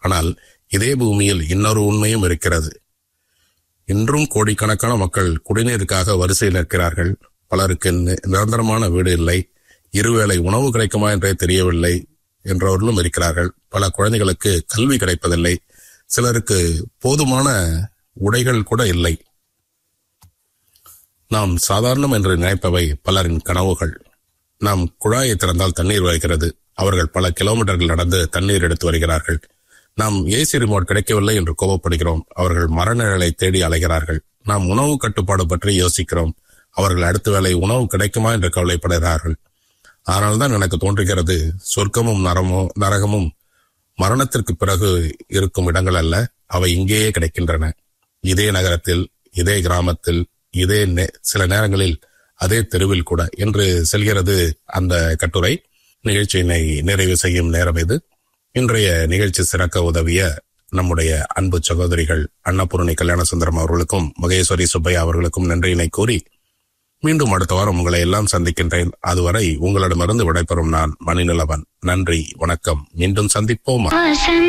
ஆனால் இதே பூமியில் இன்னொரு உண்மையும் இருக்கிறது இன்றும் கோடிக்கணக்கான மக்கள் குடிநீருக்காக வரிசையில் நிற்கிறார்கள் பலருக்கு நி- நிரந்தரமான வீடு இல்லை இருவேளை உணவு கிடைக்குமா என்றே தெரியவில்லை என்றவர்களும் இருக்கிறார்கள் பல குழந்தைகளுக்கு கல்வி கிடைப்பதில்லை சிலருக்கு போதுமான உடைகள் கூட இல்லை நாம் சாதாரணம் என்று நினைப்பவை பலரின் கனவுகள் நாம் குழாயை திறந்தால் தண்ணீர் வருகிறது அவர்கள் பல கிலோமீட்டர்கள் நடந்து தண்ணீர் எடுத்து வருகிறார்கள் நாம் ஏசி ரிமோட் கிடைக்கவில்லை என்று கோபப்படுகிறோம் அவர்கள் மரநிழலை தேடி அலைகிறார்கள் நாம் உணவு கட்டுப்பாடு பற்றி யோசிக்கிறோம் அவர்கள் அடுத்த வேளை உணவு கிடைக்குமா என்று கவலைப்படுகிறார்கள் அதனால்தான் எனக்கு தோன்றுகிறது சொர்க்கமும் நரமோ நரகமும் மரணத்திற்கு பிறகு இருக்கும் இடங்கள் அல்ல அவை இங்கேயே கிடைக்கின்றன இதே நகரத்தில் இதே கிராமத்தில் இதே நே- சில நேரங்களில் அதே தெருவில் கூட என்று செல்கிறது அந்த கட்டுரை நிகழ்ச்சியினை நிறைவு செய்யும் நேரம் இது இன்றைய நிகழ்ச்சி சிறக்க உதவிய நம்முடைய அன்பு சகோதரிகள் அன்னபூரணி கல்யாணசுந்தரம் அவர்களுக்கும் மகேஸ்வரி சுப்பையா அவர்களுக்கும் நன்றியினை கூறி மீண்டும் அடுத்த வாரம் உங்களை எல்லாம் சந்திக்கின்றேன் அதுவரை உங்களிடமிருந்து விடைபெறும் நான் மணிநிலவன் நன்றி வணக்கம் மீண்டும் சந்திப்போமா